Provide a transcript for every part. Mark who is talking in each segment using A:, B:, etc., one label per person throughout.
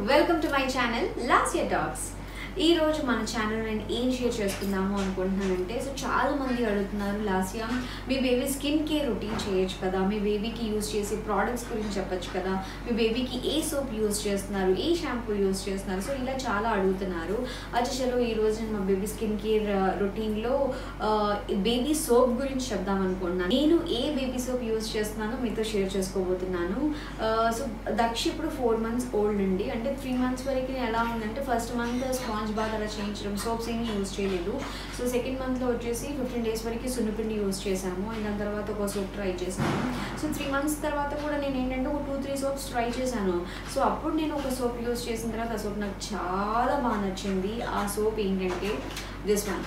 A: welcome to my channel last year talks ఈ రోజు మన ఛానల్ నేను ఏం షేర్ చేసుకుందాము అనుకుంటున్నానంటే సో చాలా మంది అడుగుతున్నారు లాస్ట్ ఇయర్ మీ బేబీ స్కిన్ కేర్ రొటీన్ చేయొచ్చు కదా మీ బేబీకి యూజ్ చేసే ప్రోడక్ట్స్ గురించి చెప్పొచ్చు కదా మీ బేబీకి ఏ సోప్ యూజ్ చేస్తున్నారు ఏ షాంపూ యూజ్ చేస్తున్నారు సో ఇలా చాలా అడుగుతున్నారు అచ్చా చలో ఈ రోజు నేను మా బేబీ స్కిన్ కేర్ రొటీన్లో బేబీ సోప్ గురించి చెప్దాం అనుకుంటున్నాను నేను ఏ బేబీ సోప్ యూజ్ చేస్తున్నానో మీతో షేర్ చేసుకోబోతున్నాను సో దక్ష ఇప్పుడు ఫోర్ మంత్స్ ఓల్డ్ అండి అంటే త్రీ మంత్స్ వరకు ఎలా ఉందంటే ఫస్ట్ మంత్ స్పాంజ్ బాత్ అలా చేయించడం సోప్స్ ఏమీ యూజ్ చేయలేదు సో సెకండ్ మంత్లో వచ్చేసి ఫిఫ్టీన్ డేస్ వరకు సున్నిపిండి యూజ్ చేశాము అండ్ దాని తర్వాత ఒక సోప్ ట్రై చేశాను సో త్రీ మంత్స్ తర్వాత కూడా నేను ఏంటంటే ఒక టూ త్రీ సోప్స్ ట్రై చేశాను సో అప్పుడు నేను ఒక సోప్ యూజ్ చేసిన తర్వాత ఆ సోప్ నాకు చాలా బాగా నచ్చింది ఆ సోప్ ఏంటంటే this one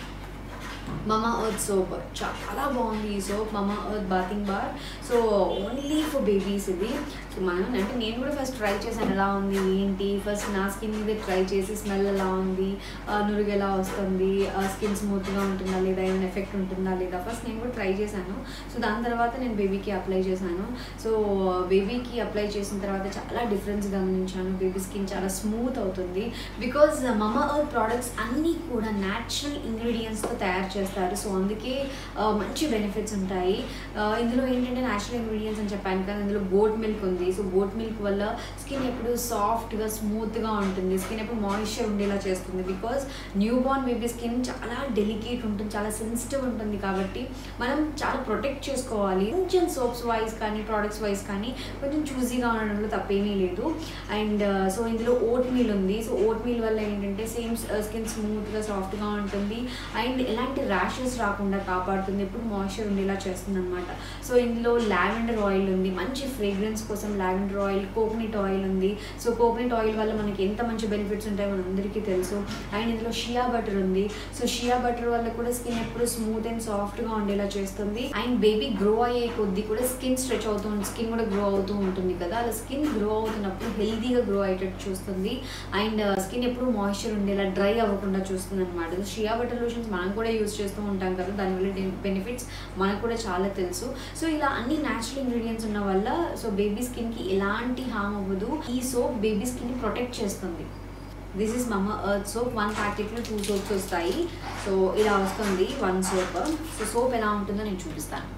A: Mamaearth soap చాలా బాగుంది ఈ soap Mamaearth bathing bar so only for babies ఇది సో మనం అంటే నేను కూడా ఫస్ట్ ట్రై చేశాను ఎలా ఉంది ఏంటి ఫస్ట్ నా స్కిన్ మీద ట్రై చేసి స్మెల్ ఎలా ఉంది ఆ, నురుగు ఎలా వస్తుంది స్కిన్ స్మూత్గా ఉంటుందా లేదా ఏమైనా ఎఫెక్ట్ ఉంటుందా లేదా ఫస్ట్ నేను కూడా ట్రై చేశాను సో దాని తర్వాత నేను బేబీకి అప్లై చేశాను సో బేబీకి అప్లై చేసిన తర్వాత చాలా డిఫరెన్స్ గమనించాను బేబీ స్కిన్ చాలా స్మూత్ అవుతుంది బికాజ్ మమా ఎర్త్ ప్రోడక్ట్స్ అన్నీ కూడా న్యాచురల్ ఇంగ్రీడియంట్స్తో తయారు చేస్తారు సో అందుకే ఆ, మంచి బెనిఫిట్స్ ఉంటాయి ఆ, ఇందులో ఏంటంటే న్యాచురల్ ఇంగ్రీడియంట్స్ అని చెప్పాను కానీ ఇందులో గోట్ మిల్క్ ఉంది సో గోట్ మిల్క్ వల్ల స్కిన్ ఎప్పుడు సాఫ్ట్గా స్మూత్గా ఉంటుంది స్కిన్ ఎప్పుడు మాయిశ్చర్ ఉండేలా చేస్తుంది because newborn baby skin చాలా డెలికేట్ ఉంటుంది చాలా సెన్సిటివ్ ఉంటుంది కాబట్టి మనం చాలా ప్రొటెక్ట్ చేసుకోవాలి కొంచెం సోప్స్ వైజ్ కానీ ప్రోడక్ట్స్ వైజ్ కానీ కొంచెం చూజీగా ఉండడంలో తప్పేమీ లేదు అండ్ సో ఇందులో ఓట్ మీల్ ఉంది సో ఓట్ మీల్ వల్ల ఏంటంటే సేమ్ స్కిన్ స్మూత్గా సాఫ్ట్గా ఉంటుంది అండ్ ఎలాంటి ర్యాషెస్ రాకుండా కాపాడుతుంది ఎప్పుడు మాయిశ్చర్ ఉండేలా చేస్తుంది అనమాట సో ఇందులో లావెండర్ ఆయిల్ ఉంది మంచి ఫ్రేగ్రెన్స్ కోసం లావెండర్ ఆయిల్ కోకోనట్ ఆయిల్ ఉంది సో కోకోనట్ ఆయిల్ వల్ల మనకి ఎంత మంచి బెనిఫిట్స్ ఉంటాయో మనందరికీ తెలుసు అండ్ ఇందులో షియా బటర్ ఉంది సో షియా బటర్ వల్ల కూడా స్కిన్ ఎప్పుడు స్మూత్ అండ్ సాఫ్ట్గా ఉండేలా చేస్తుంది అండ్ బేబీ గ్రో అయ్యే కొద్దీ కూడా స్కిన్ స్ట్రెచ్ అవుతూ స్కిన్ కూడా గ్రో అవుతూ ఉంటుంది కదా అలా స్కిన్ గ్రో అవుతున్నప్పుడు హెల్తీగా గ్రో అయ్యేటట్టు చూస్తుంది అండ్ స్కిన్ ఎప్పుడు మాయిశ్చర్ ఉండేలా డ్రై అవ్వకుండా చూస్తుంది అనమాట షియా బటర్ లోషన్స్ మనం కూడా యూస్ చేస్తూ ఉంటాం కదా దానివల్ల బెనిఫిట్స్ మనకు కూడా చాలా తెలుసు సో ఇలా అన్ని న్యాచురల్ ఇంగ్రీడియంట్స్ ఉన్న వల్ల సో బేబీ స్కిన్కి ఎలాంటి హామ్ అవ్వదు ఈ సోప్ బేబీ స్కిన్ని ప్రొటెక్ట్ చేస్తుంది this is Mamaearth soap one ప్యాకెట్లో టూ సోప్స్ వస్తాయి సో ఇలా వస్తుంది వన్ సోప్ సో సోప్ ఎలా ఉంటుందో నేను చూపిస్తాను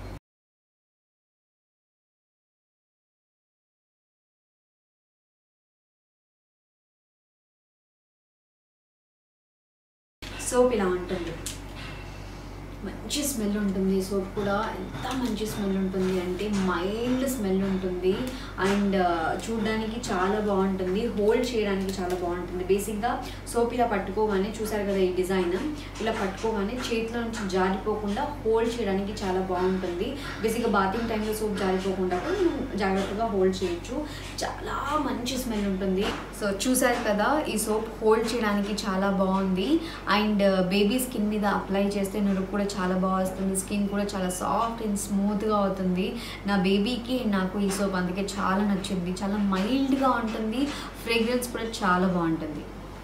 A: సోప్ ఇలా ఉంటుంది మంచి స్మెల్ ఉంటుంది సోప్ కూడా ఎంత మంచి స్మెల్ ఉంటుంది అంటే మైల్డ్ స్మెల్ ఉంటుంది అండ్ చూడడానికి చాలా బాగుంటుంది హోల్డ్ చేయడానికి చాలా బాగుంటుంది బేసిక్గా సోప్ ఇలా పట్టుకోగానే చూసారు కదా ఈ డిజైన్ ఇలా పట్టుకోగానే చేతిలో నుంచి జారిపోకుండా హోల్డ్ చేయడానికి చాలా బాగుంటుంది బేసిక్గా బాతింగ్ టైంలో సోప్ జారిపోకుండా కూడా మనం జాగ్రత్తగా హోల్డ్ చేయొచ్చు చాలా మంచి స్మెల్ ఉంటుంది సో చూసారు కదా ఈ సోప్ హోల్డ్ చేయడానికి చాలా బాగుంది అండ్ బేబీ స్కిన్ మీద అప్లై చేస్తే నురుగు కూడా చాలా బాగా వస్తుంది స్కిన్ కూడా చాలా సాఫ్ట్ అండ్ స్మూత్గా అవుతుంది నా బేబీకి నాకు ఈ సోప్ అందుకే చాలా నచ్చింది చాలా మైల్డ్గా ఉంటుంది ఫ్రేగ్రెన్స్ కూడా చాలా బాగుంటుంది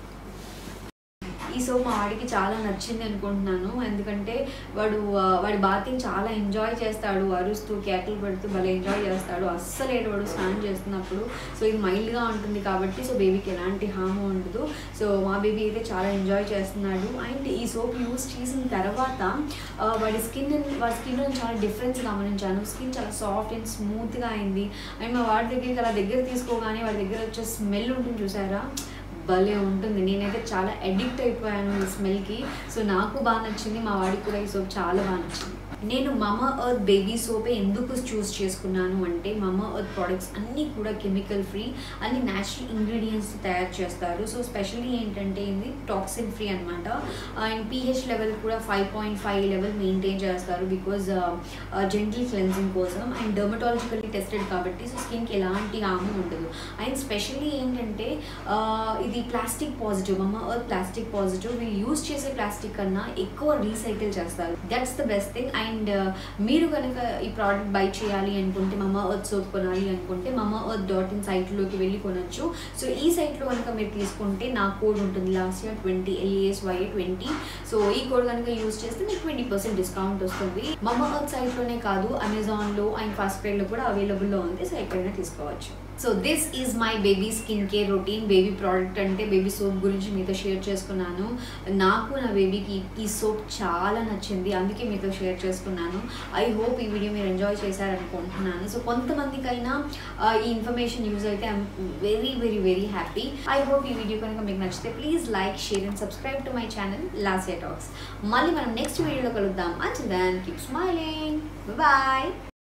A: ఈ సోప్ మా వాడికి చాలా నచ్చింది అనుకుంటున్నాను ఎందుకంటే వాడు ఆ, వాడి బాతింగ్ చాలా ఎంజాయ్ చేస్తాడు అరుస్తూ కేకలు పెడుతూ భలే ఎంజాయ్ చేస్తాడు అస్సలు ఏడవాడు స్నానం చేస్తున్నప్పుడు సో ఇది మైల్డ్గా ఉంటుంది కాబట్టి సో బేబీకి ఎలాంటి హామ్ ఉండదు సో మా బేబీ అయితే చాలా ఎంజాయ్ చేస్తున్నాడు అండ్ ఈ సోప్ యూస్ చేసిన తర్వాత ఆ, వాడి స్కిన్ వాడి స్కిన్లో చాలా డిఫరెన్స్ గమనించాను స్కిన్ చాలా సాఫ్ట్ అండ్ స్మూత్గా అయింది అండ్ మా వాడి దగ్గరికి అలా దగ్గర తీసుకోగానే వాడి దగ్గర వచ్చే స్మెల్ ఉంటుంది చూసారా భలే ఉంటుంది నేనైతే చాలా అడిక్ట్ అయిపోయాను ఈ స్మెల్కి సో నాకు బాగా నచ్చింది మా వాడికి కూడా ఈ సోప్ చాలా బాగా నచ్చింది నేను మమా ఎర్త్ బేబీ సోపే ఎందుకు చూస్ చేసుకున్నాను అంటే మమా ఎర్త్ ప్రోడక్ట్స్ అన్నీ కూడా కెమికల్ ఫ్రీ అన్ని న్యాచురల్ ఇంగ్రీడియంట్స్ తయారు చేస్తారు సో స్పెషల్లీ ఏంటంటే ఇది టాక్సిన్ ఫ్రీ అనమాట అండ్ పీహెచ్ లెవెల్ కూడా five point five level maintain చేస్తారు బికాజ్ జెంటల్ క్లెన్సింగ్ కోసం అండ్ డర్మటాలజికల్లీ టెస్టెడ్ కాబట్టి సో స్కిన్కి ఎలాంటి హామ్ ఉండదు అండ్ స్పెషల్లీ ఏంటంటే ఆ, ఇది plastic positive Mamaearth plastic positive వీళ్ళు యూజ్ చేసే ప్లాస్టిక్ కన్నా ఎక్కువ రీసైకిల్ చేస్తారు that's the best thing and మీరు కనుక ఈ ప్రోడక్ట్ బై చేయాలి అనుకుంటే మమ్మ ఎర్త్ సోప్ కొనాలి అనుకుంటే మమ్మ ఎర్త్ డాట్ ఇన్ సైట్లోకి వెళ్ళి కొనొచ్చు సో ఈ సైట్లో కనుక మీరు తీసుకుంటే నా కోడ్ ఉంటుంది last year twenty L A S Y twenty so ఈ కోడ్ కనుక యూజ్ చేస్తే మీకు ట్వంటీ పర్సెంట్ డిస్కౌంట్ వస్తుంది మమ్మ ఎర్త్ సైట్లోనే కాదు అమెజాన్లో అండ్ ఫస్ట్ క్రైలో కూడా అవైలబుల్లో ఉంది సో ఎక్కడైనా తీసుకోవచ్చు so this is my baby skin care routine baby product అంటే బేబీ సోప్ గురించి మీతో షేర్ చేసుకున్నాను నాకు నా బేబీకి ఈ సోప్ చాలా నచ్చింది అందుకే మీతో షేర్ చేసుకున్నాను ఐ హోప్ ఈ వీడియో మీరు ఎంజాయ్ చేశారనుకుంటున్నాను సో కొంతమందికైనా ఆ, ఈ ఇన్ఫర్మేషన్ యూజ్ అయితే I'm very very very happy I hope ఈ వీడియో కనుక మీకు నచ్చితే please like share and subscribe to my channel Lasya talks మళ్ళీ మనం నెక్స్ట్ వీడియోలో కలుద్దాం అంచ్ దాన్ కీప్ స్మైలింగ్ బాయ్